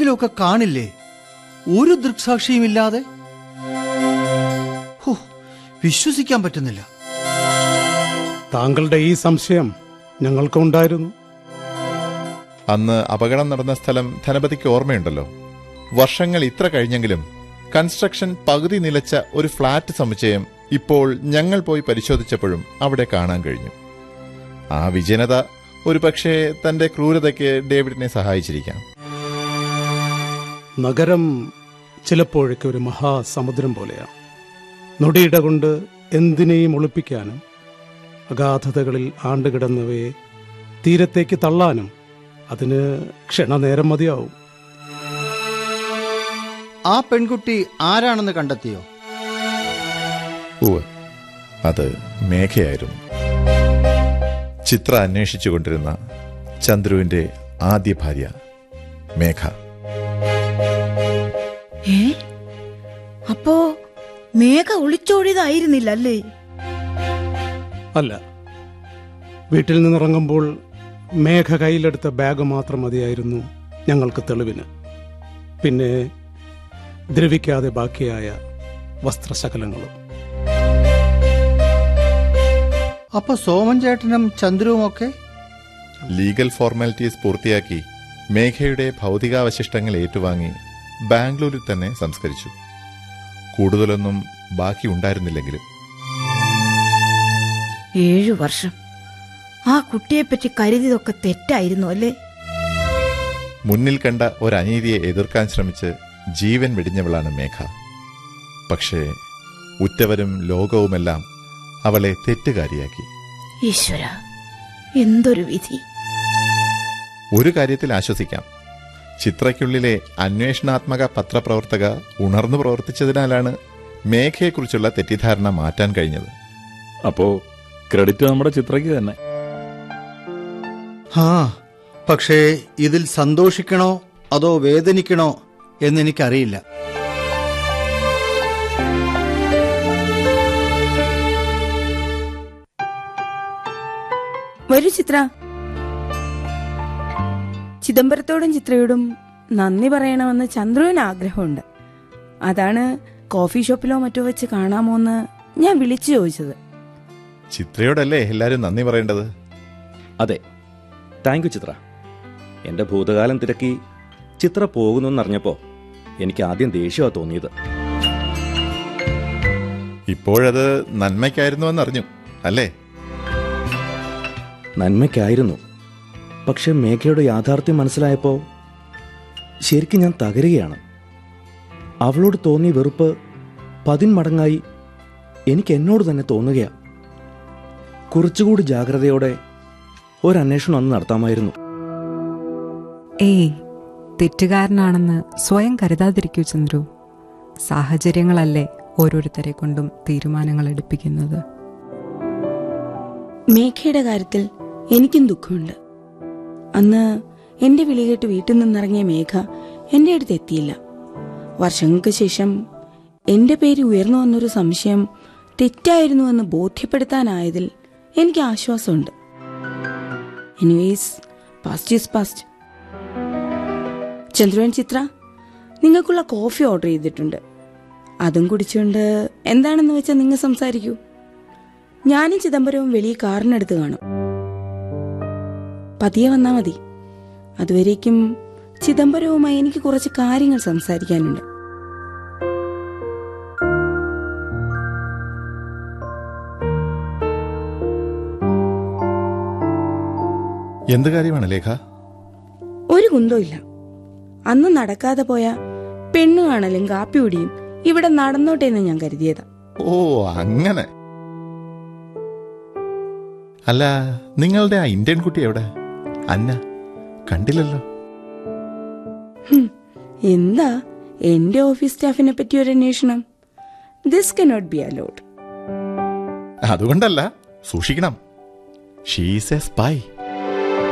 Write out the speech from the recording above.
എവിടെയെങ്കിലുമൊക്കെ കാണില്ലേ ഒരു ദൃക്സാക്ഷിയുമില്ലാതെ ഹോ വിശ്വസിക്കാൻ പറ്റുന്നില്ല താങ്കളുടെ ഈ സംശയം ഞങ്ങൾക്കുണ്ടായിരുന്നു അന്ന് അപകടം നടന്ന സ്ഥലം ധനപതിക്ക് ഓർമ്മയുണ്ടല്ലോ വർഷങ്ങൾ ഇത്ര കഴിഞ്ഞെങ്കിലും കൺസ്ട്രക്ഷൻ പകുതി നിലച്ച ഒരു ഫ്ളാറ്റ് സമുച്ചയം ഇപ്പോൾ ഞങ്ങൾ പോയി പരിശോധിച്ചപ്പോഴും അവിടെ കാണാൻ കഴിഞ്ഞു ആ വിജനത ഒരുപക്ഷെ തന്റെ ക്രൂരതയ്ക്ക് ഡേവിഡിനെ സഹായിച്ചിരിക്കാം നഗരം ചിലപ്പോഴൊക്കെ ഒരു മഹാസമുദ്രം പോലെയാണ് നൊടിയിട കൊണ്ട് എന്തിനേയും ഒളിപ്പിക്കാനും അഗാധതകളിൽ ആണ്ടുകിടന്നവയെ തീരത്തേക്ക് തള്ളാനും അതിന് ക്ഷണനേരം മതിയാവും ആ പെൺകുട്ടി ആരാണെന്ന് കണ്ടെത്തിയോ ഉവ് അത് മേഘയായിരുന്നു ചിത്ര അന്വേഷിച്ചുകൊണ്ടിരുന്ന ചന്ദ്രുവിന്റെ ആദ്യ ഭാര്യ മേഘ ഏ അപ്പോ മേഘ ഒളിച്ചോടിയതായിരുന്നില്ലല്ലേ അല്ല വീട്ടിൽ നിന്നിറങ്ങുമ്പോൾ മേഘ കയ്യിലെടുത്ത ബാഗ് മാത്രം മതിയായിരുന്നു ഞങ്ങൾക്ക് തെളിവിന് പിന്നെ ദ്രവിക്കാതെ ബാക്കിയായ വസ്ത്രശകലങ്ങളും അപ്പൊ സോമൻ ചേട്ടനും ചന്ദ്രുവും ഒക്കെ ലീഗൽ ഫോർമാലിറ്റീസ് പൂർത്തിയാക്കി മേഘയുടെ ഭൗതികാവശിഷ്ടങ്ങൾ ഏറ്റുവാങ്ങി ബാംഗ്ലൂരിൽ തന്നെ സംസ്കരിച്ചു കൂടുതലൊന്നും ബാക്കി ഉണ്ടായിരുന്നില്ലെങ്കിലും ഏഴു വർഷം ആ കുട്ടിയെപ്പറ്റി കരുതിയതൊക്കെ തെറ്റായിരുന്നു അല്ലേ മുന്നിൽ കണ്ട ഒരനീതിയെ എതിർക്കാൻ ശ്രമിച്ച് ജീവൻ വെടിഞ്ഞവളാണ് മേഘ പക്ഷേ ഉറ്റവരും ലോകവുമെല്ലാം അവളെ തെറ്റുകാരിയാക്കി ഈശ്വര എന്തൊരു വിധി ഒരു കാര്യത്തിൽ ആശ്വസിക്കാം ചിത്രയ്ക്കുള്ളിലെ അന്വേഷണാത്മക പത്രപ്രവർത്തക ഉണർന്നു പ്രവർത്തിച്ചതിനാലാണ് മേഘയെക്കുറിച്ചുള്ള തെറ്റിദ്ധാരണ മാറ്റാൻ കഴിഞ്ഞത് അപ്പോ ക്രെഡിറ്റ് നമ്മുടെ ചിത്രയ്ക്ക് തന്നെ ആ പക്ഷേ ഇതിൽ സന്തോഷിക്കണോ അതോ വേദനിക്കണോ എന്നെനിക്കറിയില്ല വരൂ ചിത്ര ചിദംബരത്തോടും ചിത്രയോടും നന്ദി പറയണമെന്ന് ചന്ദ്രുവിന് ആഗ്രഹമുണ്ട് അതാണ് കോഫി ഷോപ്പിലോ മറ്റോ വെച്ച് കാണാമോ എന്ന് ഞാൻ വിളിച്ചു ചോദിച്ചത് ചിത്രയോടല്ലേ എല്ലാരും നന്ദി പറയേണ്ടത് അതെ താങ്ക് യു ചിത്ര എൻ്റെ ഭൂതകാലം തിരക്കി ചിത്ര പോകുന്നു എന്നറിഞ്ഞപ്പോൾ എനിക്ക് ആദ്യം ദേഷ്യമാണ് തോന്നിയത് ഇപ്പോഴത് നന്മയ്ക്കായിരുന്നുവെന്നറിഞ്ഞു അല്ലേ നന്മയ്ക്കായിരുന്നു പക്ഷെ മേഘയുടെ യാഥാർത്ഥ്യം മനസ്സിലായപ്പോൾ ശരിക്കും ഞാൻ തകരുകയാണ് അവളോട് തോന്നിയ വെറുപ്പ് പതിന്മടങ്ങായി എനിക്ക് എന്നോട് തന്നെ തോന്നുകയാ കുറച്ചുകൂടി ജാഗ്രതയോടെ ഒരന്വേഷണം അന്ന് നടത്താമായിരുന്നു ഏയ് തെറ്റുകാരനാണെന്ന് സ്വയം കരുതാതിരിക്കൂ ചന്ദ്രു സാഹചര്യങ്ങളല്ലേ ഓരോരുത്തരെ കൊണ്ടും തീരുമാനങ്ങൾ എടുപ്പിക്കുന്നത് മേഘയുടെ കാര്യത്തിൽ എനിക്കും ദുഃഖമുണ്ട് അന്ന് എന്റെ വിളി കേട്ട് വീട്ടിൽ നിന്നിറങ്ങിയ മേഘ എന്റെ അടുത്ത് എത്തിയില്ല വർഷങ്ങൾക്ക് ശേഷം എന്റെ പേര് ഉയർന്നു വന്നൊരു സംശയം തെറ്റായിരുന്നുവെന്ന് ബോധ്യപ്പെടുത്താനായതിൽ എനിക്ക് ആശ്വാസമുണ്ട് anyways past is past Chandran Chitra നിങ്ങൾക്കുള്ള കോഫി ഓർഡർ ചെയ്തിട്ടുണ്ട് അതും കുടിച്ചുകൊണ്ട് എന്താണെന്ന് വെച്ചാൽ നിങ്ങൾ സംസാരിക്കൂ ഞാനും ചിദംബരവും വെളിയിൽ കാറിനടുത്ത് കാണും പതിയെ വന്നാ മതി അതുവരേക്കും ചിദംബരവുമായി എനിക്ക് കുറച്ച് കാര്യങ്ങൾ സംസാരിക്കാനുണ്ട് എന്ത് കാര്യമാണ് ലേഖ ഒരു കുന്തവും ഇല്ല അന്ന് നടക്കാതെ പോയ പെണ്ണു കാണലും കാപ്പിയുടിയും ഇവിടെ നടന്നോട്ടെ എന്ന് ഞാൻ കരുതിയതാ ഓ അങ്ങനെ അല്ല നിങ്ങളുടെ ആ ഇന്ത്യൻ കുട്ടി എവിടെ അന്ന കണ്ടില്ലല്ലോ ഹും, എന്താ എന്റെ ഓഫീസ് സ്റ്റാഫിനെ പറ്റി ഒരു അന്വേഷണം ദിസ് കനോട്ട് ബി അലോഡ് അതുകൊണ്ടല്ല സൂക്ഷിക്കണം ഷീസ് എ സ്പൈ